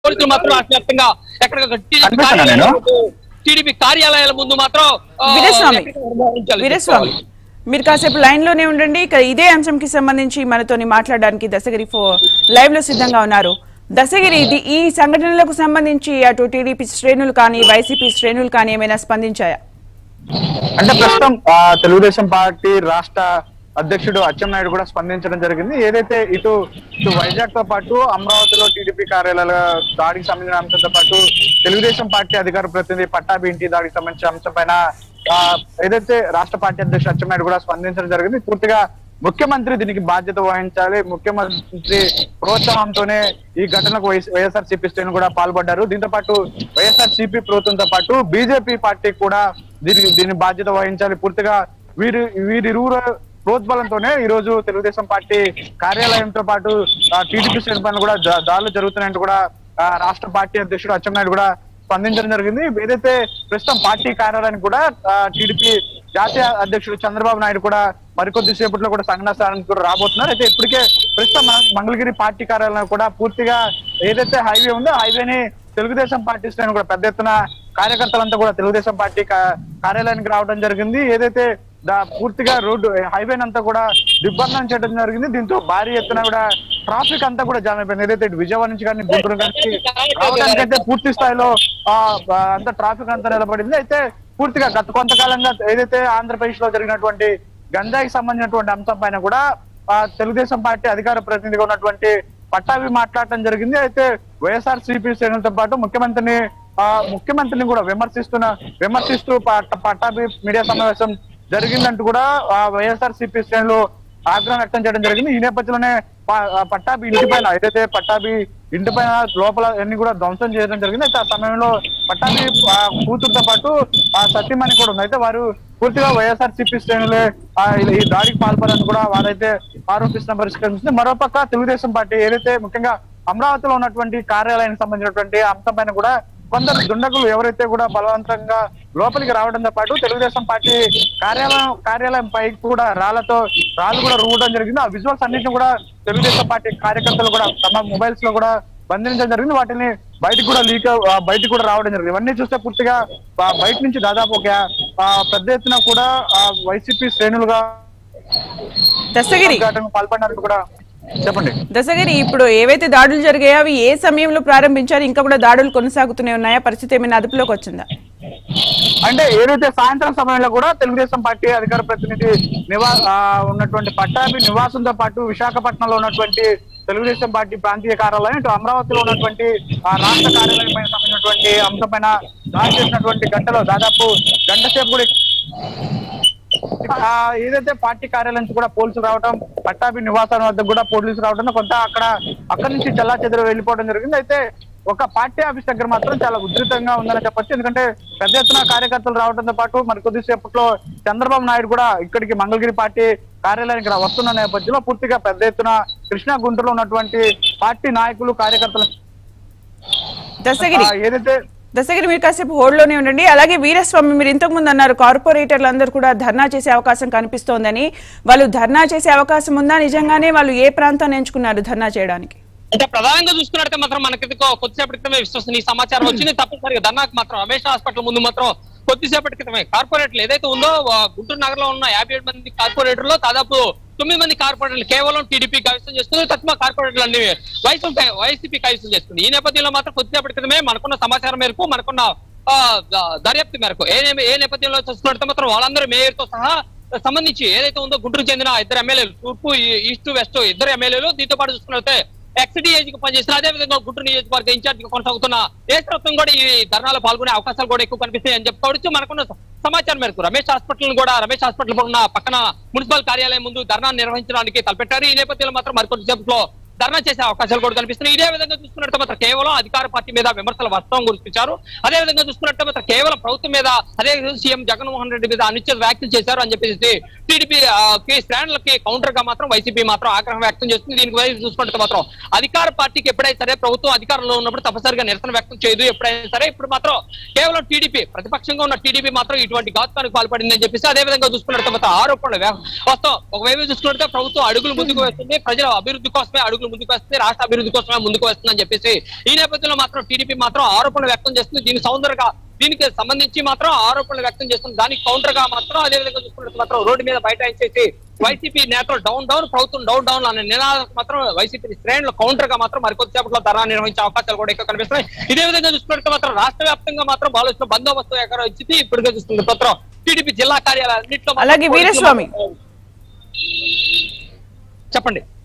పోలీసులు మాత్రం రాష్ట్ర వ్యాప్తంగా ఎక్కడ కనిపిస్తున్నా నేను? టీడీపీ కార్యాలయాల ముందు మాత్రం ఆ, వీరస్వామి ఎక్కడ నిర్వహించాలి వీరస్వామి మీరు కాసేపు లైన్ లోనే ఉండండి ఇక ఇదే అంశంకి సంబంధించి మనతోని మాట్లాడడానికి దశగిరి ఫో లైవ్ లో సిద్ధంగా ఉన్నారు దశగిరి ఇది ఈ సంఘటనలకు సంబంధించి అటు టీడీపీ శ్రేణులు కానీ వైసీపీ శ్రేణులు కానీ ఏమైనా స్పందించాయా అంటే ప్రస్తుతం ఆ, తెలుగుదేశం పార్టీ రాష్ట్ర అధ్యక్షుడు అచ్చెన్నాయుడు కూడా స్పందించడం జరిగింది ఏదైతే ఇటు ఇటు వైజాగ్ తో పాటు అమరావతిలో టీడీపీ కార్యాలయాల దాడికి సంబంధించిన అంశంతో పాటు తెలుగుదేశం పార్టీ అధికార ప్రతినిధి పట్టాభి ఇంటి దాడికి సంబంధించిన అంశం పైన ఆ, ఏదైతే రాష్ట్ర పార్టీ అధ్యక్షుడు అచ్చెన్నాయుడు కూడా స్పందించడం జరిగింది పూర్తిగా ముఖ్యమంత్రి దీనికి బాధ్యత వహించాలి ముఖ్యమంత్రి ప్రోత్సాహంతోనే ఈ ఘటనకు వైఎస్ఆర్ సిపి శ్రేణులు కూడా పాల్పడ్డారు దీంతో పాటు వైఎస్ఆర్ సిపి ప్రభుత్వంతో పాటు బీజేపీ పార్టీ కూడా దీని దీని బాధ్యత వహించాలి పూర్తిగా వీరి వీరిరువురు ప్రోద్బలంతోనే ఈ రోజు తెలుగుదేశం పార్టీ కార్యాలయంతో పాటు టీడీపీ శ్రేణి పైన కూడా దా- దాడులు జరుగుతున్నాయంటూ కూడా ఆ, రాష్ట్ర పార్టీ అధ్యక్షుడు అచ్చెన్నాయుడు కూడా స్పందించడం జరిగింది ఏదైతే ప్రస్తుతం పార్టీ కార్యాలయానికి కూడా టీడీపీ జాతీయ అధ్యక్షుడు చంద్రబాబు నాయుడు కూడా మరికొద్ది సేపట్లో కూడా సంఘటన స్థానానికి కూడా రాబోతున్నారు అయితే ఇప్పటికే ప్రస్తుతం మన మంగళగిరి పార్టీ కార్యాలయం కూడా పూర్తిగా ఏదైతే హైవే ఉందో హైవేని తెలుగుదేశం పార్టీ శ్రేణులు కూడా పెద్ద ఎత్తున కార్యకర్తలంతా కూడా తెలుగుదేశం పార్టీ కా- కార్యాలయానికి రావడం జరిగింది ఏదైతే దా- పూర్తిగా రోడ్డు హైవే అంతా కూడా దిగ్బంధనం చేయడం జరిగింది దీంతో భారీ ఎత్తున కూడా ట్రాఫిక్ అంతా కూడా జామ్ అయిపోయింది ఏదైతే ఇటు విజయవాడ నుంచి కానీ గుంటూరు కానీ రావడానికైతే పూర్తి స్థాయిలో ఆ ఆ, అంత ట్రాఫిక్ అంతా నిలబడింది అయితే పూర్తిగా గత కొంతకాలంగా ఏదైతే ఆంధ్రప్రదేశ్ లో జరిగినటువంటి గంజాయికి సంబంధించినటువంటి అంశం పైన కూడా ఆ, తెలుగుదేశం పార్టీ అధికార ప్రతినిధిగా ఉన్నటువంటి పట్టాభి మాట్లాడటం జరిగింది అయితే వైఎస్ఆర్ సిపి శ్రేణులతో పాటు ముఖ్యమంత్రిని ఆ ముఖ్యమంత్రిని కూడా విమర్శిస్తున్న విమర్శిస్తూ పట్ట- పట్టాభి మీడియా సమావేశం జరిగిందంటూ కూడా ఆ వైఎస్ఆర్ సిపి శ్రేణులు ఆగ్రహం వ్యక్తం చేయడం జరిగింది ఈ నేపథ్యంలోనే ప- ఆ పట్టాభి ఇంటి పైన ఏదైతే పట్టాభి ఇంటి పైన లోపల అన్ని కూడా ధ్వంసం చేయడం జరిగింది అయితే ఆ సమయంలో పట్టాభి ఆ కూతురుతో పాటు ఆ సత్యమణి కూడా ఉంది అయితే వారు పూర్తిగా వైఎస్ఆర్ సిపి శ్రేణులే ఆ ఈ- ఈ దాడికి పాల్పడాలని కూడా వారైతే ఆరోపిస్తున్న పరిస్థితి కనిపిస్తుంది మరోపక్క తెలుగుదేశం పార్టీ ఏదైతే ముఖ్యంగా అమరావతిలో ఉన్నటువంటి కార్యాలయానికి సంబంధించినటువంటి అంశం పైన కూడా కొందరు దుండగులు ఎవరైతే కూడా బలవంతంగా లోపలికి రావడంతో పాటు తెలుగుదేశం పార్టీ కార్యాలయం కార్యాలయం పై కూడా రాళ్లతో రాళ్ళు కూడా రువ్వడం జరిగింది ఆ విజువల్స్ అన్నింటిని కూడా తెలుగుదేశం పార్టీ కార్యకర్తలు కూడా తమ మొబైల్స్ లో కూడా బంధించడం జరిగింది వాటిని బయటకు కూడా లీక్ బయటకు కూడా రావడం జరిగింది ఇవన్నీ చూస్తే పూర్తిగా ఆ, బయట నుంచి దాదాపు ఒక ఆ, పెద్ద ఎత్తున కూడా వైసీపీ శ్రేణులుగా దశగిరి ఘటనకు పాల్పడినట్టు కూడా చెప్పండి దశగిరి ఇప్పుడు ఏవైతే దాడులు జరిగాయో అవి ఏ సమయంలో ప్రారంభించారు ఇంకా కూడా దాడులు కొనసాగుతూనే ఉన్నాయా పరిస్థితి ఏమైనా అదుపులోకి వచ్చిందా అంటే ఏదైతే సాయంత్రం సమయంలో కూడా తెలుగుదేశం పార్టీ అధికార ప్రతినిధి నివా ఆ, ఉన్నటువంటి పట్టాభి నివాసంతో పాటు విశాఖపట్నంలో ఉన్నటువంటి తెలుగుదేశం పార్టీ ప్రాంతీయ కార్యాలయం ఇటు అమరావతిలో ఉన్నటువంటి ఆ, రాష్ట్ర కార్యాలయం పైన సంబంధించినటువంటి అంశం పైన దాడి చేసినటువంటి గంటలో దాదాపు గంట సేపు కూడా ఆ, ఏదైతే పార్టీ కార్యాలయం నుంచి కూడా పోలీసులు రావడం పట్టాభి నివాసం వద్ద కూడా పోలీసులు రావడం కొంత అక్కడ అక్కడి నుంచి చల్లా చెదరు వెళ్ళిపోవడం జరిగింది అయితే ఒక పార్టీ ఆఫీస్ దగ్గర మాత్రం చాలా ఉధృతంగా ఉందని చెప్పొచ్చు ఎందుకంటే పెద్ద ఎత్తున కార్యకర్తలు రావడంతో పాటు మరి కొద్దిసేపట్లో చంద్రబాబు నాయుడు కూడా ఇక్కడికి మంగళగిరి పార్టీ కార్యాలయానికి రా- వస్తున్న నేపథ్యంలో పూర్తిగా పెద్ద ఎత్తున కృష్ణా గుంటూరులో ఉన్నటువంటి పార్టీ నాయకులు కార్యకర్తలు దశగిరి ఆ, ఏదైతే దశగిరి మీరు కాసేపు హోల్డ్లోనే ఉండండి అలాగే వీరస్వామి మీరు ఇంతకు ముందు అన్నారు కార్పొరేటర్లు అందరూ కూడా ధర్నా చేసే అవకాశం కనిపిస్తోందని వాళ్ళు ధర్నా చేసే అవకాశం ఉందా నిజంగానే వాళ్ళు ఏ ప్రాంతాన్ని ఎంచుకున్నారు ధర్నా చేయడానికి అంటే ప్రధానంగా చూసుకున్నట్టే మాత్రం మనకి కొద్దిసేపటి క్రితమే విశ్వసనీయ సమాచారం వచ్చింది తప్పనిసరిగా ధర్నాకు మాత్రం రమేష్ హాస్పిటల్ ముందు మాత్రం కొద్దిసేపటి క్రితమే కార్పొరేటర్లు ఏదైతే ఉందో ఆ, గుంటూరు నగరంలో ఉన్న యాభై ఏడు మంది కార్పొరేటర్లు దాదాపు తొమ్మిది మంది కార్పొరేటర్లు కేవలం టీడీపీ కైవసం చేస్తుంది తక్కువ కార్పొరేటర్లు అన్ని వైసీపీ వైసీపీ కైవసం చేస్తుంది ఈ నేపథ్యంలో మాత్రం కొద్దిసేపటి క్రితమే మనకున్న సమాచారం మేరకు మనకున్న ఆ, ద- దర్యాప్తు మేరకు ఏ నే- ఏ నేపథ్యంలో చూసుకున్నట్టు మాత్రం వాళ్ళందరూ మేయర్ తో సహా సంబంధించి ఏదైతే ఉందో గుంటూరు చెందిన ఇద్దరు ఎమ్మెల్యేలు తూర్పు ఈ- ఈస్ట్ వెస్ట్ ఇద్దరు ఎమ్మెల్యేలు దీంతో పాటు చూసుకున్నట్లయితే ఎక్స్డిఏజ్ కి పనిచేసిన అదే విధంగా గుంటూరు నియోజకవర్గ ఇన్ఛార్జ్ గా కొనసాగుతున్న నేతృత్వం కూడా ఈ ధర్నాలో పాల్గొనే అవకాశాలు కూడా ఎక్కువ కనిపిస్తాయి అని చెప్పుకోవచ్చు మనకున్న సమాచారం మేరకు రమేష్ హాస్పిటల్ కూడా రమేష్ హాస్పిటల్ ఉన్న పక్కన మున్సిపల్ కార్యాలయం ముందు ధర్నా నిర్వహించడానికి తలపెట్టారు ఈ నేపథ్యంలో మాత్రం మరికొద్ది సేపట్లో ధర్నా చేసే అవకాశాలు కూడా కనిపిస్తున్నాయి ఇదే విధంగా చూసుకున్నట్టు మాత్రం కేవలం అధికార పార్టీ మీద విమర్శల వర్షం కురిపించారు అదే విధంగా చూసుకున్నట్టు మాత్రం కేవలం ప్రభుత్వం మీద అదే విధంగా సీఎం జగన్మోహన్ రెడ్డి మీద అనిశ్చిత వ్యాఖ్యలు చేశారు అని చెప్పేసి టీడీపీ శ్రేణులకి కౌంటర్ గా మాత్రం వైసీపీ మాత్రం ఆగ్రహం వ్యక్తం చేస్తుంది దీనికి వైపు చూసుకుంటే మాత్రం అధికార పార్టీకి ఎప్పుడైనా సరే ప్రభుత్వం అధికారంలో ఉన్నప్పుడు తప్పనిసరిగా నిరసన వ్యక్తం చేయదు ఎప్పుడైనా సరే ఇప్పుడు మాత్రం కేవలం టీడీపీ ప్రతిపక్షంగా ఉన్న టీడీపీ మాత్రం ఇటువంటి ఘాతుకానికి పాల్పడింది అని చెప్పేసి అదే విధంగా చూసుకున్నట్టు మాత్రం ఆరోపణలు వ్యా- వస్తాం ఒకవైపు చూసుకున్నట్టే ప్రభుత్వం అడుగులు ముందుకు వేస్తుంది ప్రజల అభివృద్ధి కోసమే అడుగులు రోజులు ముందుకు వస్తుంది రాష్ట్ర అభివృద్ధి కోసమే ముందుకు వస్తుందని చెప్పేసి ఈ నేపథ్యంలో మాత్రం టీడీపీ మాత్రం ఆరోపణలు వ్యక్తం చేస్తుంది దీని సౌందర్యంగా దీనికి సంబంధించి మాత్రం ఆరోపణలు వ్యక్తం చేస్తుంది దానికి కౌంటర్ గా మాత్రం అదే విధంగా చూసుకున్నట్టు మాత్రం రోడ్డు మీద బైఠాయించేసి వైసీపీ నేతలు డౌన్ డౌన్ ప్రభుత్వం డౌన్ డౌన్ అనే నినాదాలకు మాత్రం వైసీపీ శ్రేణులు కౌంటర్ గా మాత్రం మరికొద్దిసేపట్లో ధర్నా నిర్వహించే అవకాశాలు కూడా ఎక్కువ కనిపిస్తున్నాయి ఇదే విధంగా చూసుకున్నట్టు మాత్రం రాష్ట్ర వ్యాప్తంగా మాత్రం బాలోచన బందోబస్తు ఎక్కడ ఇచ్చింది ఇప్పటికే చూస్తుంది మాత్రం టీడీపీ జిల్లా కార్యాలయాలన్నింటిలో మాత్రం అలాగే పోలీసులు వీరస్వామి. చెప్పండి